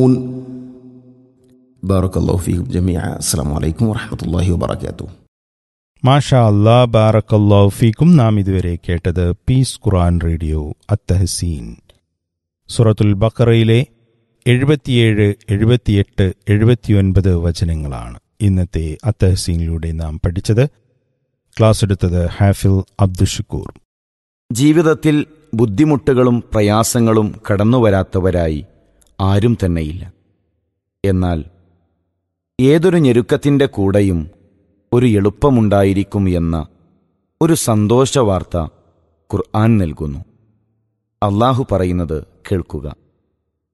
بارك الله فيكم جميعا السلام عليكم ورحمة الله وبركاته മാഷാ അല്ലാ ബാറക്കല്ലാ ഫീക്കും നാം ഇതുവരെ കേട്ടത് പീസ് ഖുറാൻ റേഡിയോ അത്തഹസീൻ സുറത്തുൽ ബക്കറയിലെ എഴുപത്തിയേഴ് എഴുപത്തിയെട്ട് എഴുപത്തിയൊൻപത് വചനങ്ങളാണ് ഇന്നത്തെ അത്തഹസീനിലൂടെ നാം പഠിച്ചത് ക്ലാസ് എടുത്തത് ഹാഫിൽ അബ്ദുഷക്കൂർ ജീവിതത്തിൽ ബുദ്ധിമുട്ടുകളും പ്രയാസങ്ങളും കടന്നുവരാത്തവരായി ആരും തന്നെയില്ല എന്നാൽ ഏതൊരു ഞെരുക്കത്തിൻ്റെ കൂടെയും ഒരു എളുപ്പമുണ്ടായിരിക്കും എന്ന ഒരു സന്തോഷവാർത്ത ഖുർആൻ നൽകുന്നു അള്ളാഹു പറയുന്നത് കേൾക്കുക